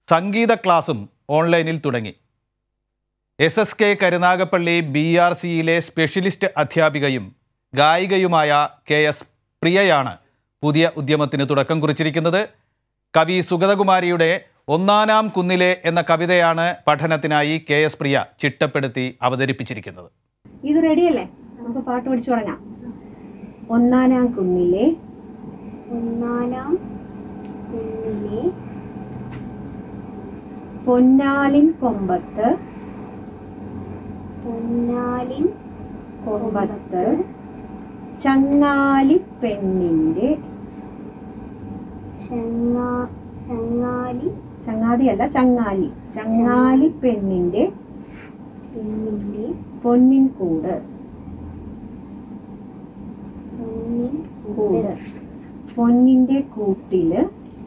സംഗീത ക്ലാസും ഓൺലൈനിൽ തുടങ്ങി S S K Karunagappally B R സിയിലെ സ്പെഷ്യലിസ്റ്റ് അധ്യാപികയും ഗായികയുമായ കെ എസ് പ്രിയയാണ് പുതിയ ഉദ്യമത്തിന് തുടക്കം കുറിച്ചിരിക്കുന്നത് കവി സുഗതകുമാരിയുടെ ഒന്നാനാം കുന്നിലെ എന്ന കവിതയാണ് പഠനത്തിനായി കെ എസ് പ്രിയ ചിട്ടപ്പെടുത്തി അവതരിപ്പിച്ചിരിക്കുന്നത് ഇത് റെഡിയല്ലേ നമുക്ക് പാട്ട് പഠിച്ചു തുടങ്ങാം ഒന്നാനാം കുന്നിലെ ഒന്നാനാം കുന്നിലെ പൊന്നാലിൻ കൊമ്പത്ത് പൊന്നാലിൻ കൊമ്പത്ത് ചങ്ങാലി പെണ്ണിന്റെ ചങ്ങാ ചങ്ങാലി ചങ്ങാതിയല്ല ചങ്ങാലി ചങ്ങാലി പെണ്ണിന്റെ പെണ്ണിൻ്റെ പൊന്നിൻ കൂട് പൊന്നിൻ കൂട് പൊന്നിന്റെ കൂട്ടില്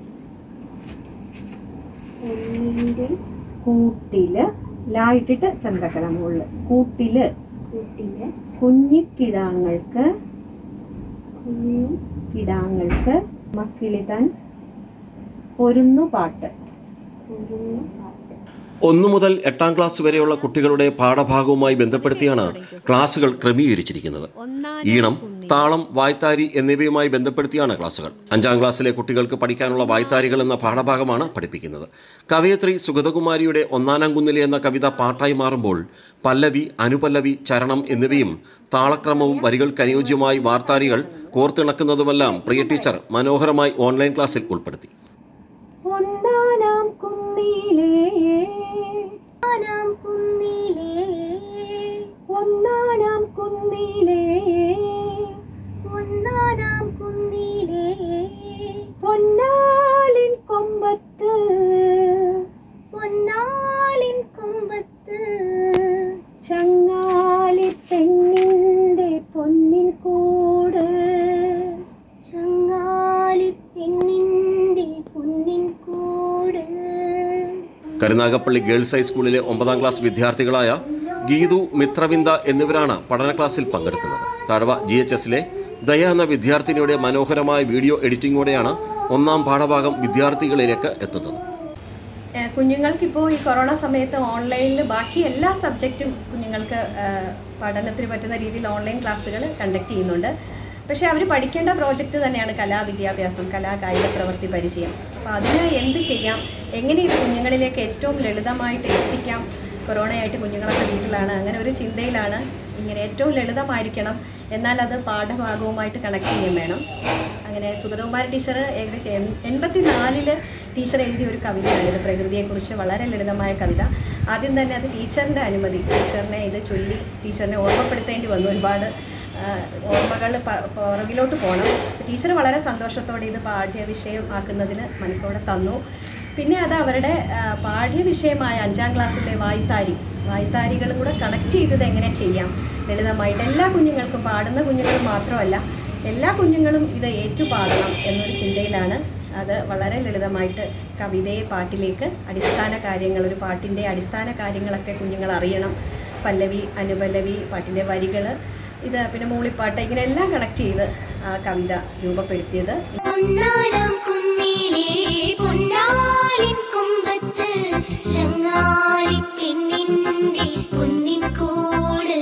പൊന്നിൻ്റെ കൂട്ടില് ലായിട്ടിട്ട് ചന്ദ്രക്കല മുകളില് കൂട്ടില് കൂട്ടില് കുഞ്ഞിക്കിടാങ്ങൾക്ക് കുഞ്ഞു കിടാങ്ങൾക്ക് മക്കിളി താൻ പൊരുന്നു പാട്ട് പൊരുന്ന പാട്ട് ഒന്നു മുതൽ എട്ടാം ക്ലാസ് വരെയുള്ള കുട്ടികളുടെ പാഠഭാഗവുമായി ബന്ധപ്പെടുത്തിയാണ് ക്ലാസുകൾ ക്രമീകരിച്ചിരിക്കുന്നത് ഈണം താളം വായ്ത്താരി എന്നിവയുമായി ബന്ധപ്പെടുത്തിയാണ് ക്ലാസുകൾ അഞ്ചാം ക്ലാസ്സിലെ കുട്ടികൾക്ക് പഠിക്കാനുള്ള വായ്ത്താരികൾ എന്ന പാഠഭാഗമാണ് പഠിപ്പിക്കുന്നത് കവയത്രി സുഗതകുമാരിയുടെ ഒന്നാനാം കുന്നിലെ എന്ന കവിത പാട്ടായി മാറുമ്പോൾ പല്ലവി അനുപല്ലവി ചരണം എന്നിവയും താളക്രമവും വരികൾക്ക് അനുയോജ്യമായി വാർത്താരികൾ കോർത്തിണക്കുന്നതുമെല്ലാം പ്രിയ ടീച്ചർ മനോഹരമായി ഓൺലൈൻ ക്ലാസ്സിൽ ഉൾപ്പെടുത്തി ഒന്നാനാം കുന്നിലേ ഒന്നാനാം കുന്നിലെ ഒന്നാനാം കുന്നിലേ ഒന്നാനാം കുന്നിലെ പൊന്നാലിൻ കൊമ്പത്ത് പൊന്നാലിൻ കൊമ്പത്ത് ചങ്ങാലി പെണ്ണിന്റെ പൊന്നിൻ കൂട് ചങ്ങാലി പെണ്ണിൻ്റെ പൊന്നിൻ കൂട് കരുനാഗപ്പള്ളി ഗേൾസ് ഹൈസ്കൂളിലെ ഒമ്പതാം ക്ലാസ് വിദ്യാർത്ഥികളായ ഗീതു മിത്രവിന്ദ എന്നിവരാണ് പഠന ക്ലാസ്സിൽ പങ്കെടുക്കുന്നത് താഴവ ജി എച്ച് എസിലെ ദയ എന്ന വിദ്യാർത്ഥിനിയുടെ മനോഹരമായ വീഡിയോ എഡിറ്റിംഗോടെയാണ് ഒന്നാം പാഠഭാഗം വിദ്യാർത്ഥികളിലേക്ക് എത്തുന്നത് ഏഹ് കുഞ്ഞുങ്ങൾക്കിപ്പോൾ ഈ കൊറോണ സമയത്ത് ഓൺലൈനിൽ ബാക്കി എല്ലാ സബ്ജക്റ്റും കുഞ്ഞുങ്ങൾക്ക് ഏഹ് പഠനത്തിന് പറ്റുന്ന രീതിയിൽ ഓൺലൈൻ ക്ലാസ്സുകൾ കണ്ടക്ട് ചെയ്യുന്നുണ്ട് പക്ഷേ അവർ പഠിക്കേണ്ട പ്രോജക്റ്റ് തന്നെയാണ് കലാവിദ്യാഭ്യാസം കലാ കായിക പ്രവൃത്തി പരിചയം അപ്പോൾ അതിന് എന്ത് ചെയ്യാം എങ്ങനെ ഇത് കുഞ്ഞുങ്ങളിലേക്ക് ഏറ്റവും ലളിതമായിട്ട് എത്തിക്കാം കൊറോണയായിട്ട് കുഞ്ഞുങ്ങളൊക്കെ വീട്ടിലാണ് അങ്ങനെ ഒരു ചിന്തയിലാണ് ഇങ്ങനെ ഏറ്റവും ലളിതമായിരിക്കണം എന്നാൽ അത് പാഠഭാഗവുമായിട്ട് കണക്ട് ചെയ്യുകയും വേണം അങ്ങനെ സുഗതകുമാരി ടീച്ചർ ഏകദേശം എൺ- എൺപത്തി നാലില് ടീച്ചർ എഴുതിയ ഒരു കവിതയാണ് ഇത് പ്രകൃതിയെക്കുറിച്ച് വളരെ ലളിതമായ കവിത ആദ്യം തന്നെ അത് ടീച്ചറിൻ്റെ അനുമതി ടീച്ചറിനെ ഇത് ചൊല്ലി ടീച്ചറിനെ ഓർമ്മപ്പെടുത്തേണ്ടി വന്നു ഒരുപാട് ഓർമ്മകൾ പുറകിലോട്ട് പോകണം ടീച്ചർ വളരെ സന്തോഷത്തോടെ ഇത് പാഠ്യവിഷയം ആക്കുന്നതിന് മനസ്സോടെ തന്നു പിന്നെ അത് അവരുടെ ആ, പാഠ്യവിഷയമായ അഞ്ചാം ക്ലാസ്സിലെ വായ്ത്താരി വായ്ത്താരികളും കൂടെ കണക്ട് ചെയ്തത് എങ്ങനെ ചെയ്യാം ലളിതമായിട്ട് എല്ലാ കുഞ്ഞുങ്ങൾക്കും പാടുന്ന കുഞ്ഞുങ്ങൾ മാത്രമല്ല എല്ലാ കുഞ്ഞുങ്ങളും ഇത് ഏറ്റുപാടണം എന്നൊരു ചിന്തയിലാണ് അത് വളരെ ലളിതമായിട്ട് കവിതയെ പാട്ടിലേക്ക് അടിസ്ഥാന കാര്യങ്ങൾ ഒരു പാട്ടിൻ്റെ അടിസ്ഥാന കാര്യങ്ങളൊക്കെ കുഞ്ഞുങ്ങൾ അറിയണം പല്ലവി അനുപല്ലവി പാട്ടിൻ്റെ വരികൾ ഇത് പിന്നെ മൂളിപ്പാട്ട് ഇങ്ങനെ എല്ലാം കണക്ട് ചെയ്ത് ആ കവിത രൂപപ്പെടുത്തിയത് ഒന്നാനാം കുന്നിലെ പൊന്നാലിൻ കൊമ്പത്ത് ചങ്ങാലി പെണ്ണിൻ്റെ പൊന്നിൻ കൂട്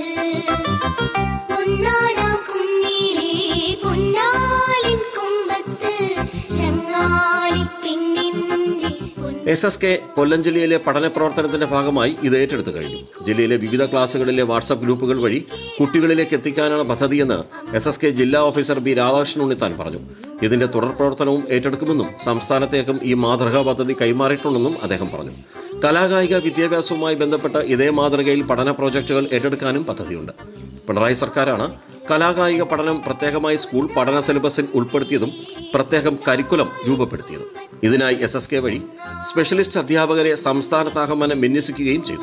ഒന്നാനാം കുന്നിലെ പൊന്നാലിൻ കൊമ്പത്ത് ചങ്ങാലി പെണ്ണിൻ്റെ പൊന്നിൻ എസ് എസ് കെ കൊല്ലം ജില്ലയിലെ പഠന പ്രവർത്തനത്തിന്റെ ഭാഗമായി ഇത് ഏറ്റെടുത്തു കഴിഞ്ഞു ജില്ലയിലെ വിവിധ ക്ലാസുകളിലെ വാട്സപ്പ് ഗ്രൂപ്പുകൾ വഴി കുട്ടികളിലേക്ക് എത്തിക്കാനാണ് പദ്ധതിയെന്ന് എസ് എസ് കെ ജില്ലാ ഓഫീസർ ബി രാധാകൃഷ്ണൻ ഉണ്ണിത്താൻ പറഞ്ഞു ഇതിന്റെ തുടർ പ്രവർത്തനവും ഏറ്റെടുക്കുമെന്നും സംസ്ഥാനത്തേക്കും ഈ മാതൃകാ പദ്ധതി കൈമാറിയിട്ടുണ്ടെന്നും അദ്ദേഹം പറഞ്ഞു കലാകായിക വിദ്യാഭ്യാസവുമായി ബന്ധപ്പെട്ട് ഇതേ മാതൃകയിൽ പഠന പ്രോജക്റ്റുകൾ ഏറ്റെടുക്കാനും പദ്ധതിയുണ്ട് പിണറായി സർക്കാരാണ് കലാകായിക പഠനം പ്രത്യേകമായി സ്കൂൾ പഠന സിലബസിൽ ഉൾപ്പെടുത്തിയതും പ്രത്യേകം കരിക്കുലം രൂപപ്പെടുത്തിയതും ഇതിനായി എസ് എസ് കെ വഴി സ്പെഷ്യലിസ്റ്റ് അധ്യാപകരെ സംസ്ഥാനത്താകമാനം വിന്യസിക്കുകയും ചെയ്തു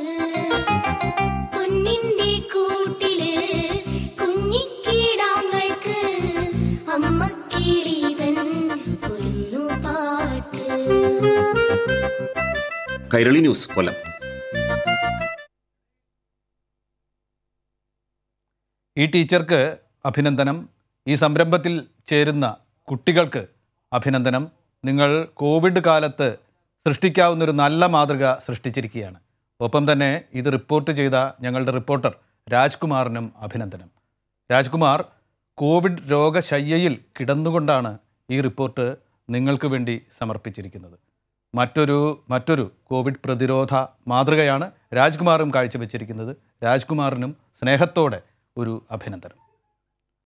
പൊന്നിന്റെ കൂട്ടില് കുഞ്ഞിക്കീടാങ്ങൾക്ക് അമ്മക്കിളിതൻ പൊരുന്നു പാട്ട് കൈരളി ന്യൂസ് കൊല്ലം ഈ ടീച്ചർക്ക് അഭിനന്ദനം ഈ സംരംഭത്തിൽ ചേരുന്ന കുട്ടികൾക്ക് അഭിനന്ദനം നിങ്ങൾ കോവിഡ് കാലത്ത് സൃഷ്ടിക്കാവുന്ന ഒരു നല്ല മാതൃക സൃഷ്ടിച്ചിരിക്കുകയാണ് ഒപ്പം തന്നെ ഇത് റിപ്പോർട്ട് ചെയ്ത ഞങ്ങളുടെ റിപ്പോർട്ടർ രാജ്കുമാറിനും അഭിനന്ദനം രാജ്കുമാർ കോവിഡ് രോഗശയ്യയിൽ കിടന്നുകൊണ്ടാണ് ഈ റിപ്പോർട്ട് നിങ്ങൾക്ക് വേണ്ടി സമർപ്പിച്ചിരിക്കുന്നത് മറ്റൊരു മറ്റൊരു കോവിഡ് പ്രതിരോധ മാതൃകയാണ് രാജ്കുമാറും കാഴ്ചവെച്ചിരിക്കുന്നത് രാജ്കുമാറിനും സ്നേഹത്തോടെ ഒരു അഭിനന്ദനം